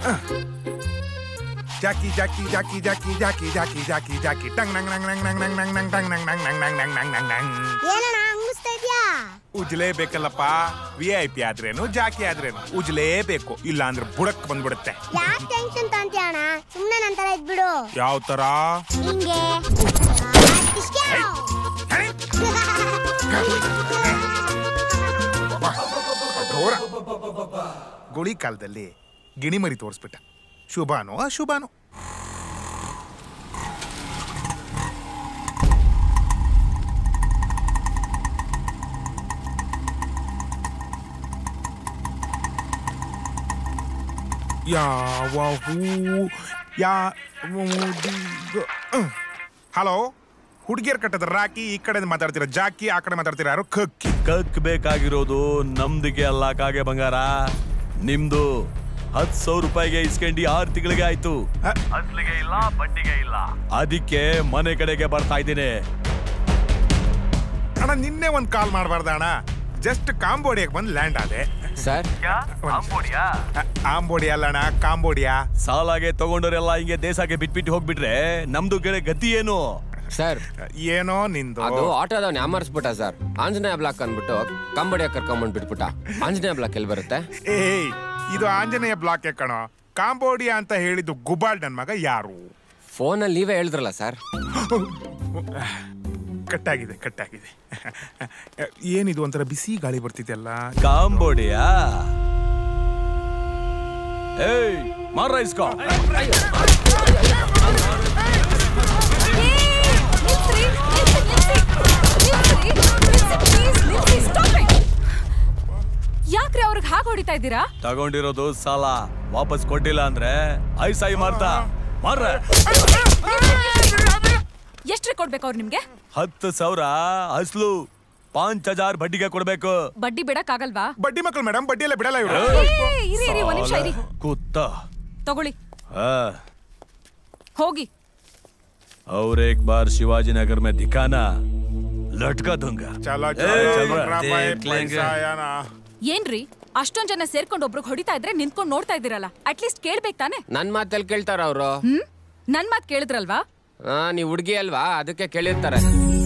ಜಾಕಿ ಜಾಕಿ ಜಾಕಿ ಜಾಕಿ ಜಾಕಿ ಜಾಕಿ ಜಾಕಿ ಜಾಕಿ ಟಂಗ್ ನಂಗ್ ನಂಗ್ ನಂಗ್ ನಂಗ್ ನಂಗ್ ನಂಗ್ ನಂಗ್ ಟಂಗ್ ನಂಗ್ ನಂಗ್ ನಂಗ್ ನಂಗ್ ನಂಗ್ ನಂಗ್ ನಂಗ್ ನಂಗ್ ಏನಣ್ಣ ಹಂಗಿಸ್ತಾ ಇದ್ಯಾ ಉಜ್ಲೇಬೇಕಲ್ಲಪ್ಪ ವಿ ಐ ಪಿ ಆದ್ರೇನು ಜಾಕಿ ಆದ್ರೇನು ಉಜ್ಲೇಬೇಕು ಇಲ್ಲ ಅಂದ್ರೆ ಬುಡಕ್ ಬಂದ್ಬಿಡುತ್ತೆ ಯಾಕೆ ಟೆನ್ಷನ್ ತಂತೀಯ ಅಣ್ಣ ಸುಮ್ನೆ ನನ್ ತರ ಇದ್ಬಿಡು ಯಾವ ತರ ಹಿಂಗೆ ಘೋರ ಗುಳಿ ಕಾಲದಲ್ಲಿ ಗಿಣಿಮರಿ ತೋರಿಸ್ಬಿಟ್ಟ ಶುಭಾನೋ ಅಶುಭಾನೋ ಯಾವ ಹೂ ಯಾ ಹಲೋ ಹುಡುಗಿಯರ್ ಕಟ್ಟದ ರಾಕಿ ಈ ಕಡೆ ಮಾತಾಡ್ತೀರ ಜಾಕಿ ಆ ಕಡೆ ಮಾತಾಡ್ತೀರ ಯಾರು ಕಕ್ಕಿ ಕಕ್ ಬೇಕಾಗಿರೋದು ನಮ್ದಿಗೆ ಅಲ್ಲ ಕಾಗೆ ಬಂಗಾರ ನಿಮ್ದು ಹತ್ ಸಾವಿರ ರೂಪಾಯಿಗೆ ಇಸ್ಕೊಂಡಿ ಆರು ತಿಂಗಳಿಗೆ ಆಯ್ತು ಅಸ್ಲಿಗೆ ಇಲ್ಲ ಬಡ್ಡಿಗೆ ಇಲ್ಲ ಅದಕ್ಕೆ ಮನೆ ಕಡೆಗೆ ಬರ್ತಾ ಇದ್ದೀನಿ ಅಣ್ಣ ನಿನ್ನೆ ಒಂದ್ ಕಾಲ್ ಮಾಡಬಾರ್ದ ಅಣ್ಣ ಜಸ್ಟ್ ಕಾಂಬೋಡಿಯಾಗ ಬಂದು ಲ್ಯಾಂಡ್ ಆದೆ ಸರ್ ಅ- ಆಂಬೋಡಿ ಅಲ್ಲ ಅಣ್ಣ ಕಾಂಬೋಡಿಯಾ ಸಾಲಾಗೆ ತಗೊಂಡವರೆಲ್ಲ ಹಿಂಗೆ ದೇಶಕ್ಕೆ ಬಿಟ್ಬಿಟ್ಟು ಹೋಗ್ಬಿಟ್ರೆ ನಮ್ದು ಕಡೆ ಗತಿ ಏನು ಸರ್ ಏನೋ ನಿಂದು ಅದು ಆಟೋದವ್ನ ಯಾಮರ್ಸ್ಬಿಟ್ಟ ಸರ್ ಆಂಜನೇಯ ಬ್ಲಾಕ್ ಅಂದ್ಬಿಟ್ಟು ಕಂಬಡಿಯ ಕರ್ಕೊಂಬಂದ್ ಬಿಟ್ಬಿಟ್ಟ ಆಂಜನೇಯ ಬ್ಲಾಕ್ ಎಲ್ಲಿ ಬರುತ್ತೆ ಏಯ್ ಇದು ಆಂಜನೇಯ ಬ್ಲಾಕ್ ಕಣೋ ಕಾಂಬೋಡಿಯಾ ಅಂತ ಹೇಳಿದ್ದು ಗುಬಾಲ್ ನನ್ ಮಗ ಯಾರು ಫೋನಲ್ಲಿ ನೀವೇ ಹೇಳಿದ್ರಲ್ಲ ಸರ್ ಕಟ್ಟಾಗಿದೆ ಕಟ್ಟಾಗಿದೆ ಏನಿದು ಒಂಥರ ಬಿಸಿ ಗಾಳಿ ಬರ್ತಿದೆಯಲ್ಲ ಕಾಂಬೋಡಿಯಾ ಏಯ್ ಮಾರ ಇಸ್ಕೋ ಯಾಕ್ರಿ ಅವ್ರಿಗೆ ಹಾಗೆ ಹೊಡಿತಾ ಇದ್ದೀರಾ ತಗೊಂಡಿರೋದು ಸಾಲ ವಾಪಸ್ ಕೊಟ್ಟಿಲ್ಲ ಅಂದ್ರೆ ಐಸಾಯಿ ಮಾರ್ತಾ ಮಾರ್ರ ಎಷ್ಟ್ರಿ ಕೊಡ್ಬೇಕು ಅವ್ರು ನಿಮ್ಗೆ ಹತ್ತು ಸಾವಿರ ಅಸ್ಲು ಪಾಂಚ್ ಹಜಾರ್ ಬಡ್ಡಿಗೆ ಕೊಡ್ಬೇಕು ಬಡ್ಡಿ ಬಿಡಕ್ಕಾಗಲ್ವಾ ಬಡ್ಡಿ ಮಕ್ಕಳು ಮೇಡಮ್ ಬಡ್ಡಿ ಎಲ್ಲ ಬಿಡಲ್ಲ ಇವರು ಏ, ಇರಿ ಇರಿ ಒಂದ್ ನಿಮಿಷ ಇರಿ ಕೂತ ತಗೊಳ್ಳಿ ಆ, ಹೋಗಿ और एक बार शिवाजी नगर में दिखाना लटका दूंगा ಚಲೋ ಏ, ಚಲ್ ಬಾ. ಚಲೋ ದೇಖ್ ಏನ್ರಿ ಅಷ್ಟೊಂದ್ ಜನ ಸೇರ್ಕೊಂಡು ಒಬ್ರಿಗೆ ಹೊಡಿತಾ ಇದ್ರೆ ನಿಂತ್ಕೊಂಡು ನೋಡ್ತಾ ಇದ್ದೀರಲ್ಲ ಅಟ್ಲೀಸ್ಟ್ ಕೇಳ್ಬೇಕು ತಾನೆ ನನ್ ಮಾತಲ್ಲಿ ಕೇಳ್ತಾರ ಅವರು ಹ್ಮ್ ನನ್ ಮಾತ್ ಕೇಳಿದ್ರಲ್ವಾ ನೀವ್ ಹುಡ್ಗಿ ಅಲ್ವಾ ಅದಕ್ಕೆ ಕೇಳಿರ್ತಾರೆ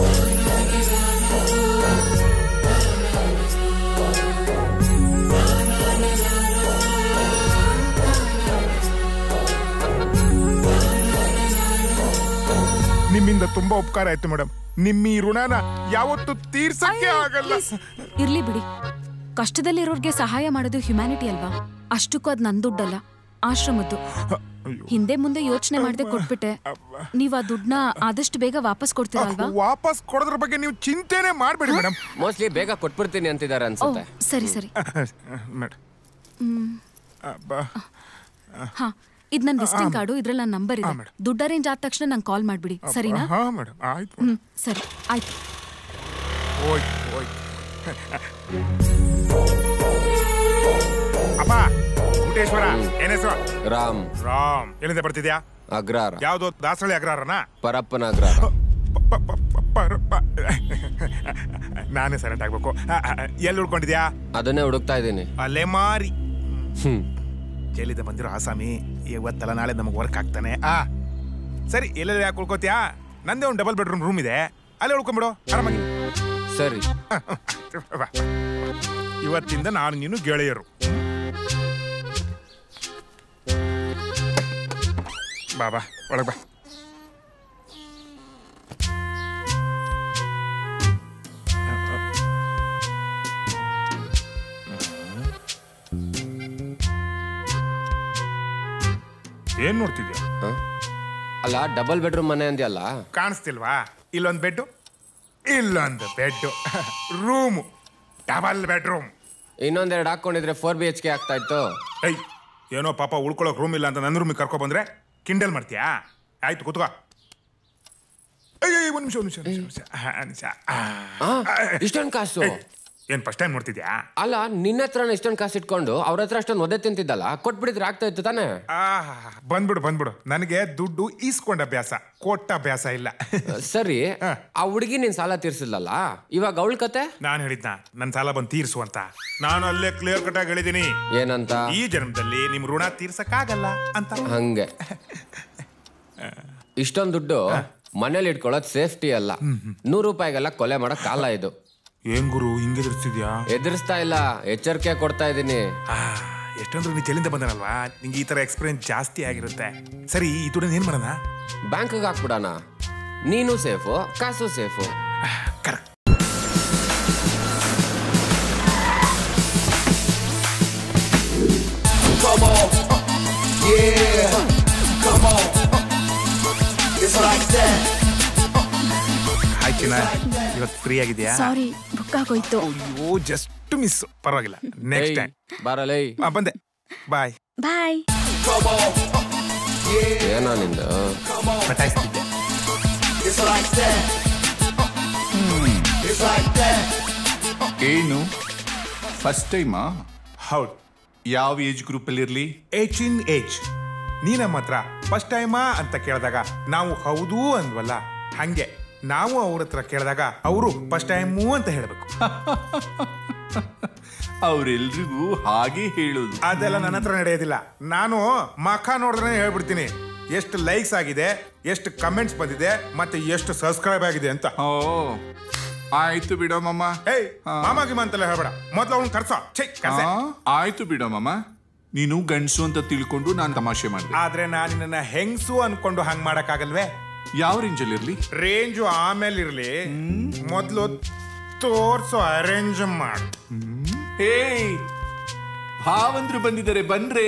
ನಿಮ್ಮಿಂದ ತುಂಬಾ ಉಪಕಾರ ಆಯ್ತು ಮೇಡಮ್ ನಿಮ್ಮ ಈ ಋಣನ ಯಾವತ್ತು ತೀರ್ಸಕ್ಕೆ ಆಗಲ್ಲ ಇರ್ಲಿ ಬಿಡಿ ಕಷ್ಟದಲ್ಲಿರೋರ್ಗೆ ಸಹಾಯ ಮಾಡೋದು ಹ್ಯುಮ್ಯಾನಿಟಿ ಅಲ್ವಾ ಅಷ್ಟಕ್ಕೂ ಅದ್ ನನ್ ದುಡ್ಡಲ್ಲ ಆಶ್ರಮದ್ದು ಹಿಂದೆ ಮುಂದೆ ಯೋಚನೆ ಮಾಡದೆ ಕೊಟ್ಬಿಟ್ಟೆ ನೀವ್ ಆ ದುಡ್ಡನ್ನ ಆದಷ್ಟು ಬೇಗ ವಾಪಸ್ ಕೊಡ್ತೀರಲ್ವಾ ವಾಪಸ್ ಕೊಡೋದ್ರ ಬಗ್ಗೆ ನೀವು ಚಿಂತೆನೆ ಮಾಡ್ಬೇಡಿ ಮೇಡಮ್ ಮೋಸ್ಟ್ಲಿ ಬೇಗ ಕೊಟ್ಬಿಡ್ತೀನಿ ಅಂತಿದ್ದಾರೆ ಓ ಅನ್ಸುತ್ತೆ ಸರಿ ಸರಿ ಮೇಡಮ್ ಹ್ಮ್ ಅಬ್ಬಾ ಹಾ ಇದ್ ನನ್ ವಿಸಿಟಿಂಗ್ ಕಾರ್ಡು ಇದ್ರಲ್ಲಿ ನನ್ನ ನಂಬರ್ ಹಾ, ಇದೆ madam. ದುಡ್ಡು ಅರೇಂಜ್ ಆದ ತಕ್ಷಣ ನಂಗೆ ಕಾಲ್ ಮಾಡ್ಬಿಡಿ ಸರಿನಾ ಹಾ ಮೇಡಮ್ ಆಯ್ತು ಹ್ಮ್ ಸರಿ ಆಯ್ತು ಹೋಯ್ತು ಹೋಯ್ತು ಅಪ್ಪ ವೆಂಕಟೇಶ್ವರ ಏನ್ ಹೆಸರು ರಾಮ್ ರಾಮ್ ಎಲ್ಲಿಂದ ಬರ್ತಿದ್ಯಾ ಅಗ್ರಾರ ಯಾವ್ದೋ ದಾಸರಳ್ಳಿ ಅಗ್ರಹಾರನ ಪರಪ್ಪನ ಅಗ್ರಾರ ನಾನೇ ಸರೆಂಟ್ ಆಗ್ಬೇಕು ಎಲ್ಲಿ ಉಳ್ಕೊಂಡಿದ್ಯಾ ಅದನ್ನೇ ಹುಡುಕ್ತಾ ಇದ್ದೀನಿ ಅಲ್ಲೇ ಮಾರಿ ಹ್ಮ್ ಜೈಲಿಂದ ಬಂದಿರೋ ಆಸಾಮಿ ಇವತ್ತಲ್ಲ ನಾಳೆ ನಮಗೆ ವರ್ಕ್ ಆಗ್ತಾನೆ ಆ ಸರಿ ಎಲ್ಲೆಲ್ಲ ಯಾಕೆ ಉಳ್ಕೋತ್ಯಾ ನಂದೇ ಒಂದು ಡಬಲ್ ಬೆಡ್ರೂಮ್ ರೂಮ್ ಇದೆ ಅಲ್ಲೇ ಉಳ್ಕೊಂಬಿಡು ಆರಾಮಾಗಿ ಸರಿ ಬಾ. ಇವತ್ತಿಂದ ನಾನು ನೀನು ಗೆಳೆಯರು ಬಾ ಬಾ ಒಳಗೆ ಬಾ ಏನ್ ನೋಡ್ತಿದ್ಯಾ ಹ? ಅಲ್ಲ ಡಬಲ್ ಬೆಡ್ರೂಮ್ ಮನೆ ಅಂದ್ಯಲ್ಲ ಕಾಣಿಸ್ತಿಲ್ವಾ ಇಲ್ಲೊಂದು ಬೆಡ್ಡು ಇಲ್ಲೊಂದು ಬೆಡ್ಡು ರೂಮು ಡಬಲ್ ಬೆಡ್ರೂಮ್ ಇನ್ನೊಂದೆರಡು ಹಾಕೊಂಡಿದ್ರೆ ಫೋರ್ ಬಿ ಎಚ್ ಕೆ ಆಗ್ತಾ ಇತ್ತು ಏಯ್ ಏನೋ ಪಾಪ ಉಳ್ಕೊಳಕ್ ರೂಮ್ ಇಲ್ಲ ಅಂತ ನನ್ನ ರೂಮಿಗೆ ಕರ್ಕೊ ಬಂದ್ರೆ ಕಿಂಡಲ್ ಮಾಡ್ತೀಯಾ ಆಯ್ತು ಕೂತ್ಕೋ ಅಯ್ಯ ಒಂದು ನಿಮಿಷ ಒಂದು ನಿಮಿಷ ಒಂದು ನಿಮಿಷ ಆ, ನಿಮಿಷ ಆ. ಆ, ಇಷ್ಟೊಂದ್ ಕಾಸು ಏಯ್, ಏನ್ ಫಸ್ಟ್ ಟೈಮ್ ನೋಡ್ತಿದ್ಯಾ ಅಲ್ಲ ನಿನ್ನ ಹತ್ರ ಇಷ್ಟೊಂದು ಕಾಸು ಇಟ್ಕೊಂಡು ಅವ್ರ ಹತ್ರ ಅಷ್ಟೊಂದು ಒದೆ ತಿಂತಿದ್ದಲ್ಲ ಕೊಟ್ಬಿಡಿದ್ರೆ ಆಗ್ತಾ ಇತ್ತು ತಾನೇ ಆ ಬಂದ್ಬಿಡು ಬಂದ್ಬಿಡು ನನಗೆ ದುಡ್ಡು ಈಸ್ಕೊಂಡ ಅಭ್ಯಾಸ ಕೊಟ್ಟ ಅಭ್ಯಾಸ ಇಲ್ಲ ಸರಿ ಆ ಹುಡುಗಿ ನಿನ್ ಸಾಲ ತೀರ್ಸಿಲ್ಲಲ್ಲ ಇವಾಗ ಅವಳ ಕತೆ ನಾನು ಹೇಳಿದ್ನ ನನ್ನ ಸಾಲ ಬಂದು ತೀರ್ಸು ಅಂತ ನಾನು ಅಲ್ಲೇ ಕ್ಲಿಯರ್ ಕಟ್ ಆಗಿ ಹೇಳಿದೀನಿ ಏನಂತ ಈ ಜನ್ಮದಲ್ಲಿ ನಿಮ್ ಋಣ ತೀರ್ಸಕ್ಕಾಗಲ್ಲ ಅಂತ ಹಂಗೆ ಇಷ್ಟೊಂದು ದುಡ್ಡು ಮನೇಲಿ ಇಟ್ಕೊಳ್ಳೋದು ಸೇಫ್ಟಿ ಅಲ್ಲ ನೂರು ರೂಪಾಯಿಗೆಲ್ಲ ಕೊಲೆ ಮಾಡಕ್ ಕಾಲ ಇದು ಏನ್ ಗುರು ಹಿಂಗೆ ಎದುರಿಸ್ತಿದ್ಯಾ ಎದುರಿಸ್ತಾ ಇಲ್ಲ ಎಚ್ಚರಿಕೆ ಕೊಡ್ತಾ ಇದ್ದೀನಿ ಆ, ಎಷ್ಟೊಂದ್ರೆ ನೀ ಚೆಲ್ಲಿಂದ ಬಂದನಲ್ವಾ ನಿಂಗೆ ಈ ತರ ಎಕ್ಸ್ಪೀರಿಯನ್ಸ್ ಜಾಸ್ತಿ ಆಗಿರುತ್ತೆ ಸರಿ ಈ ದುಡ್ಡನ್ನ ಏನ್ ಮಾಡೋಣ ಬ್ಯಾಂಕ್ಗೆ ಹಾಕ್ಬಿಡೋಣ ನೀನು ಸೇಫು ಕಾಸು safe correct Come on. Yeah. Come on. It's like that. Hi ಚಿನ್ನ ಇವತ್ತು ಫ್ರೀ ಆಗಿದ್ಯಾ ಸಾರಿ ಬುಕ್ ಆಗೋಯ್ತು ಅಯ್ಯೋ ಜಸ್ಟ್ ಮಿಸ್ ಪರವಾಗಿಲ್ಲ ನೆಕ್ಸ್ಟ್ ಟೈಮ್ ಬಾರಲೈ ಬಂದೆ ಬಾಯ್ ಬಾಯ್ Come on. ಏನೋ ನಿಂದು ಪಟಾಯಿಸ್ತಿದ್ದೆ It's like that. It's like that. ಏನು ಫಸ್ಟ್ ಟೈಮಾ ಹೌದು ಯಾವ ಏಜ್ ಗ್ರೂಪ್ ಅಲ್ಲಿ ಇರ್ಲಿ ಏಜ್ ಇನ್ ಏಜ್ ನೀ ನಮ್ಮ ಹತ್ರ ಫಸ್ಟ್ ಟೈಮಾ ಅಂತ ಕೇಳಿದಾಗ ನಾವು ಹೌದು ಅಂದ್ವಲ್ಲ ಹಂಗೆ ನಾವು ಅವ್ರ ಹತ್ರ ಕೇಳಿದಾಗ ಅವರು ಫಸ್ಟ್ ಟೈಮು ಅಂತ ಹೇಳ್ಬೇಕು ಅವರೆಲ್ರಿಗೂ ಹಾಗೆ ಹೇಳೋದು ಅದೆಲ್ಲ ನನ್ನ ಹತ್ರ ನಡೆಯೋದಿಲ್ಲ ನಾನು ಮಖ ನೋಡಿದ್ರೆ ಹೇಳ್ಬಿಡ್ತೀನಿ ಎಷ್ಟು ಲೈಕ್ಸ್ ಆಗಿದೆ ಎಷ್ಟು ಕಮೆಂಟ್ಸ್ ಬಂದಿದೆ ಮತ್ತೆ ಎಷ್ಟು ಸಬ್ಸ್ಕ್ರೈಬ್ ಆಗಿದೆ ಅಂತ ಓ ಆಯ್ತು ಬಿಡೋಮಮ್ಮ ಏಯ್ ಮಾಮ ಗಿಮ ಅಂತೆಲ್ಲ ಹೇಳ್ಬೇಡ ಮೊದ್ಲು ಅವ್ನು ಕರ್ಸೋ ಛೈ ಕರ್ಸೆ ಆ, ಆಯ್ತು ಬಿಡೋಮಮ್ಮ ನೀನು ಗಂಡಸು ಅಂತ ತಿಳ್ಕೊಂಡು ನಾನು ತಮಾಷೆ ಮಾಡಿದೆ ಆದ್ರೆ ನಾನು ನಿನ್ನ ಹೆಂಗ್ಸು ಅನ್ಕೊಂಡು ಹಂಗ್ ಮಾಡಕ್ಕಾಗಲ್ವೇ ಯಾವ ರೇಂಜಲ್ಲಿ ಇರ್ಲಿ ರೇಂಜು ಆಮೇಲೆ ಇರ್ಲಿ ಮೊದ್ಲು ತೋರ್ಸೋ ಅರೇಂಜ್ ಮಾಡು ಹೇ ಭಾವಂದ್ರು ಬಂದಿದ್ದಾರೆ ಬನ್ರೆ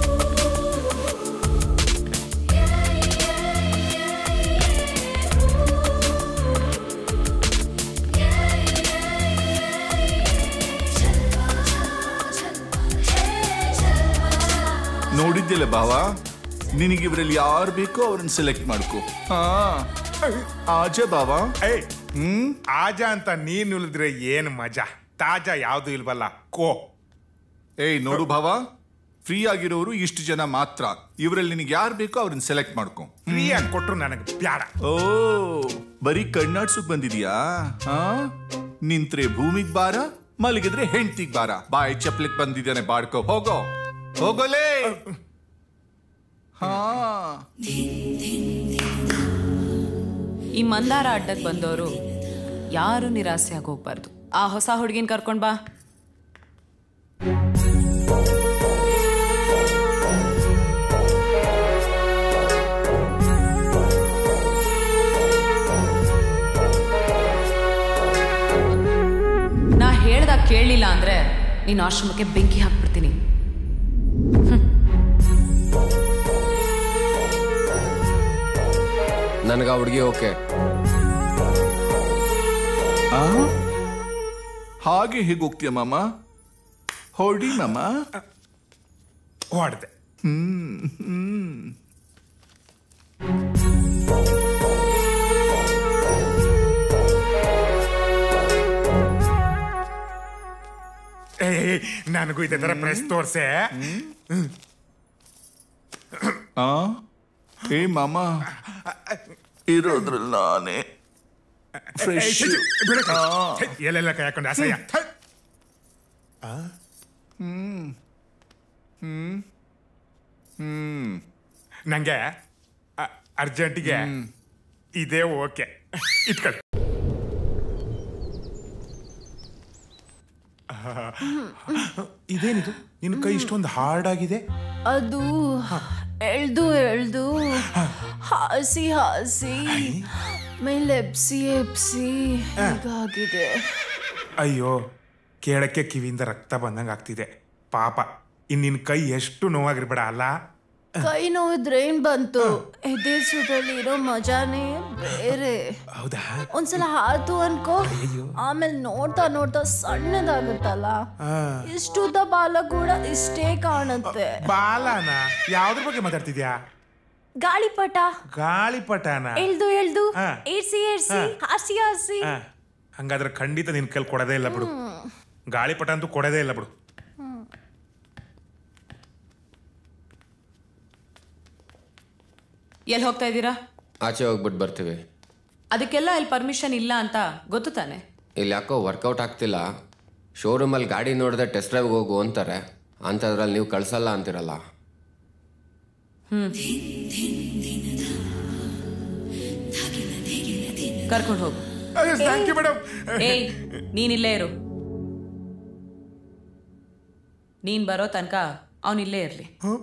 ನೋಡಿದ್ಯಲ್ಲ ಭಾವ ನಿನಗೆ ಇವರಲ್ಲಿ ಯಾರು ಬೇಕೋ ಅವ್ರನ್ನ ಸೆಲೆಕ್ಟ್ ಮಾಡ್ಕೋ ಹಾ ಆಜ ಭಾವ ಏಯ್ ಹ್ಮ್ ಆಜ ಅಂತ ನೀನ್ ಉಳಿದ್ರೆ ಏನ್ ಮಜಾ ತಾಜಾ ಯಾವ್ದು ಇಲ್ವಲ್ಲ ಕೋ ಏಯ್ ನೋಡು ಭಾವ ಫ್ರೀ ಆಗಿರೋರು ಇಷ್ಟು ಜನ ಮಾತ್ರ ಇವರಲ್ಲಿ ನಿನಗೆ ಯಾರು ಬೇಕೋ ಅವ್ರನ್ನ ಸೆಲೆಕ್ಟ್ ಮಾಡ್ಕೊ ಫ್ರೀ ಆಗಿ ಕೊಟ್ರು ನನಗೆ ಬ್ಯಾಡ ಓ ಬರೀ ಕಣ್ಣಾಡ್ಸಕ್ ಬಂದಿದ್ಯಾ ಹಾ ನಿಂತ್ರೆ ಭೂಮಿಗ್ ಬಾರ ಮಲಗಿದ್ರೆ ಹೆಂಡ್ತಿಗ್ ಬಾರ ಬಾಯ್ ಚಪ್ಲಿಕ್ ಬಂದಿದ್ದಾನೆ ಬಾಡ್ಕೋ ಹೋಗೋ ಹೋಗೋಲೇ ಹಾ ಈ ಮಂದಾರ ಅಡ್ಡಕ್ಕೆ ಬಂದವರು ಯಾರು ನಿರಾಸೆ ಆಗೋಗ್ಬಾರ್ದು ಆ ಹೊಸ ಹುಡುಗಿನ ಕರ್ಕೊಂಡ್ ಬಾ ನಾ ಹೇಳ್ದಾಗ ಕೇಳಲಿಲ್ಲ ಅಂದ್ರೆ ನೀನು ಆಶ್ರಮಕ್ಕೆ ಬೆಂಕಿ ಹಾಕ್ಬಿಡ್ತೀನಿ ನನಗ ಹುಡುಗಿ ಓಕೆ ಆ? ಹಾಗೆ ಹೇಗೆ ಹೋಗ್ತೀಯ ಮಾಮ ಹೊಡಿ ಮಾಮ ಹೊಡ್ದೆ ಏಯ್, ನನಗೂ ಇದೇ ತರ ಪ್ರೆಸ್ ತೋರ್ಸೆ ಆ ಏ ಮಾಮ ಇರೋದ್ರಲ್ಲಿ ನಾನೇ ಫ್ರೆಶ್ ಎಲ್ಲೆಲ್ಲ ಕೈ ಹಾಕೊಂಡು ಅಸಹ್ಯ ಥು. ನಂಗೆ ಅ- ಅರ್ಜೆಂಟಿಗೆ ಇದೇ ಓಕೆ ಇಟ್ಕೊಳ್ಳಿ ಇದೇನಿದು ನಿನ್ನ ಕೈ ಇಷ್ಟೊಂದು ಹಾರ್ಡ್ ಆಗಿದೆ ಅದು ಎಳ್ದು ಎಳ್ದು ಹಾಸಿ ಹಾಸಿ ಮೇಲೆ ಎಪ್ಸಿ ಎಪ್ಸಿ ಹೀಗಾಗಿದೆ ಅಯ್ಯೋ ಕೇಳಕ್ಕೆ ಕಿವಿಯಿಂದ ರಕ್ತ ಬಂದಂಗೆ ಆಗ್ತಿದೆ ಪಾಪ ಇನ್ ನಿನ್ ಕೈ ಎಷ್ಟು ನೋವಾಗಿರ್ಬೇಡ ಅಲ್ಲ ಕೈ ನೋವಿದ್ರೆ ಏನ್ ಬಂತು ಎದೆ ಸುತ್ತಲ್ಲಿ ಇರೋ ಮಜಾನೇ ಬೇರೆ ಹೌದಾ ಒಂದ್ಸಲ ಆತು ಅನ್ಕೋ ಆಮೇಲೆ ನೋಡ್ತಾ ನೋಡ್ತಾ ಸಣ್ಣದಾಗುತ್ತಲ್ಲ ಇಷ್ಟುದ್ದ ಬಾಲ ಕೂಡ ಇಷ್ಟೇ ಕಾಣುತ್ತೆ ಬಾಲನ ಯಾವ್ದ್ರ ಬಗ್ಗೆ ಮಾತಾಡ್ತಿದ್ಯಾ ಗಾಳಿಪಟ ಗಾಳಿಪಟನ ಎಳ್ದು ಎಳ್ದು ಹಾ. ಏರ್ಸಿ ಏರ್ಸಿ ಹಾಸಿ ಹಾಸಿ ಆ, ಹಂಗಾದ್ರೆ ಖಂಡಿತ ನಿನ್ ಕೈಲಿ ಕೊಡೋದೇ ಇಲ್ಲ ಬಿಡು ಗಾಳಿಪಟ ಅಂತೂ ಕೊಡೋದೇ ಇಲ್ಲ ಬಿಡು ಎಲ್ಲಿ ಹೋಗ್ತಾ ಇದ್ದೀರಾ ಆಚೆ ಹೋಗ್ಬಿಟ್ಟು ಬರ್ತೀವಿ ಅದಕ್ಕೆಲ್ಲ ಇಲ್ಲಿ ಪರ್ಮಿಷನ್ ಇಲ್ಲ ಅಂತ ಗೊತ್ತು ತಾನೆ ಇಲ್ಲಿ ಯಾಕೋ ವರ್ಕೌಟ್ ಆಗ್ತಿಲ್ಲ ಶೋರೂಮಲ್ಲಿ ಗಾಡಿ ನೋಡಿದ್ರೆ ಟೆಸ್ಟ್ ಡ್ರೈವ್ಗೆ ಹೋಗು ಅಂತಾರೆ ಅಂಥದ್ರಲ್ಲಿ ನೀವು ಕಳ್ಸಲ್ಲ ಅಂತಿರಲ್ಲ ಕರ್ಕೊಂಡು ಹೋಗು ಥ್ಯಾಂಕ್ ಯು ಮೇಡಮ್ ಏಯ್ ನೀನ್ ಇಲ್ಲೇ ಇರು ನೀನ್ ಬರೋ ತನಕ ಅವನ್ ಇಲ್ಲೇ ಇರ್ಲಿ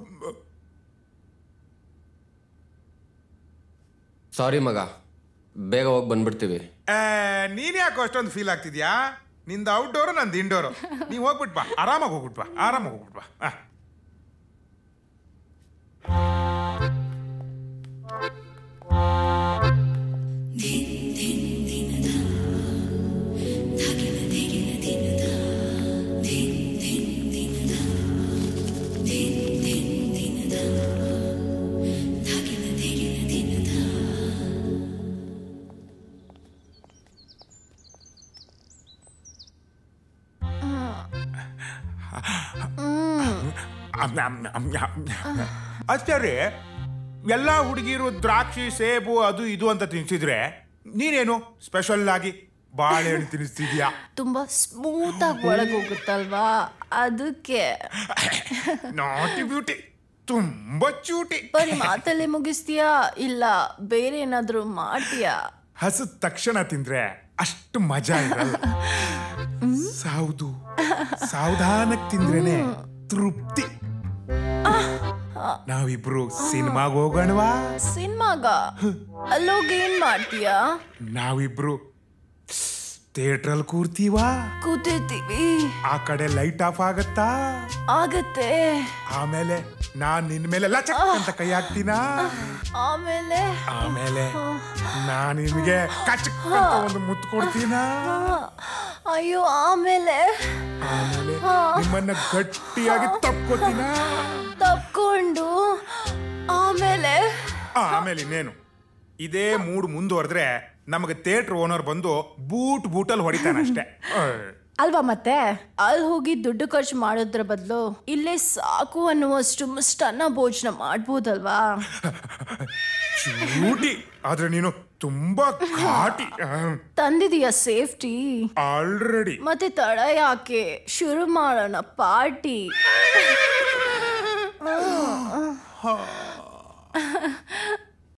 ಸಾರಿ ಮಗ ಬೇಗ ಹೋಗಿ ಬಂದ್ಬಿಡ್ತೀವಿ ನೀನ್ ಯಾಕೋ ಅಷ್ಟೊಂದು ಫೀಲ್ ಆಗ್ತಿದ್ಯಾ ನಿಂದ ಔಟ್ಡೋರು ನಂದು ಇಂಡೋರು ನೀವು ಹೋಗ್ಬಿಟ್ ಬಾ ಆರಾಮಾಗಿ ಹೋಗ್ಬಿಟ್ ಬಾ ಆರಾಮಾಗಿ ಹೋಗ್ಬಿಟ್ ಬಾ ಆ. ಅಮ್, ಅಮ್, ಅಮ್, ಅಮ್. ಅಷ್ಟೇ ರೀ ಎಲ್ಲ ಹುಡುಗಿರು ದ್ರಾಕ್ಷಿ ಸೇಬು ಅದು ಇದು ಅಂತ ತಿನ್ಸಿದ್ರೆ ನೀನೇನು ಸ್ಪೆಷಲ್ ಆಗಿ ಬಾಳೆಹಣ್ಣು ತಿನ್ನಿಸ್ತಿದ್ಯಾ ತುಂಬಾ ಸ್ಮೂತ್ ಆಗಿ ಒಳಗೆ ಹೋಗುತ್ತಲ್ವಾ ಅದಕ್ಕೆ ನಾಟಿ ಬ್ಯೂಟಿ ತುಂಬಾ ಚೂಟಿ ಬರೀ ಮಾತಲ್ಲೇ ಮುಗಿಸ್ತೀಯಾ ಇಲ್ಲ ಬೇರೆ ಏನಾದ್ರೂ ಮಾಡ್ತೀಯಾ ಹಸದ ತಕ್ಷಣ ತಿಂದ್ರೆ ಅಷ್ಟು ಮಜಾ ಇರಲ್ಲ ಸಾವ್ದು ಸಾವಧಾನಕ್ ತಿಂದ್ರೇನೆ ತೃಪ್ತಿ ನಾವಿಬ್ರು ಸಿನಿಮಾಗ್ ಹೋಗೋಣವಾ ಸಿನಿಮಾಗ ಅಲ್ಲೋಗಿ ಏನ್ ಮಾಡ್ತೀಯಾ ನಾವಿಬ್ರು ಥಿಯೇಟ್ರಲ್ಲಿ ಕೂರ್ತೀವಾ ಕೂತಿರ್ತೀವಿ ಆ ಕಡೆ ಲೈಟ್ ಆಫ್ ಆಗತ್ತಾ ಆಗತ್ತೆ ಆಮೇಲೆ ನಾನ್ ನಿನ್ ಮೇಲೆ ಲಚಕ್ ಅಂತ ಕೈ ಹಾಕ್ತೀನಾ ಆಮೇಲೆ ಆಮೇಲೆ ನಾನ್ ನಿನ್ಗೆ ಕಚಕ್ ಅಂತ ಒಂದು ಮುತ್ತು ಕೊಡ್ತೀನಾ ಆ, ಅಯ್ಯೋ ಆಮೇಲೆ ಆಮೇಲೆ ನಿಮ್ಮನ್ನ ಗಟ್ಟಿಯಾಗಿ ತಪ್ಕೋತೀನಾ ತಪ್ಕೊಂಡು ಆಮೇಲೆ ಆಮೇಲೆ ಇನ್ನೇನು ಇದೇ ಮೂಡ್ ಮುಂದುವರೆದ್ರೆ ನಮಗೆ ಥಿಯೇಟರ್ ಓನರ್ ಬಂದು ಬೂಟ್ ಬೂಟಲ್ಲಿ ಹೊಡಿತಾನೆ ಅಷ್ಟೇ ಅಲ್ವಾ ಮತ್ತೆ ಅಲ್ಲಿ ಹೋಗಿ ದುಡ್ಡು ಖರ್ಚು ಮಾಡೋದ್ರ ಬದಲು ಇಲ್ಲೇ ಸಾಕು ಅನ್ನುವಷ್ಟು ಮಿಷ್ಟನ್ನ ಭೋಜನ ಮಾಡ್ಬೋದಲ್ವಾ ಚೂಟಿ ಆದ್ರೆ ನೀನು ತುಂಬಾ ಘಾಟಿ ತಂದಿದೀಯ ಸೇಫ್ಟಿ ಆಲ್ರೆಡಿ ಮತ್ತೆ ತಡ ಯಾಕೆ ಶುರು ಮಾಡೋಣ ಪಾರ್ಟಿ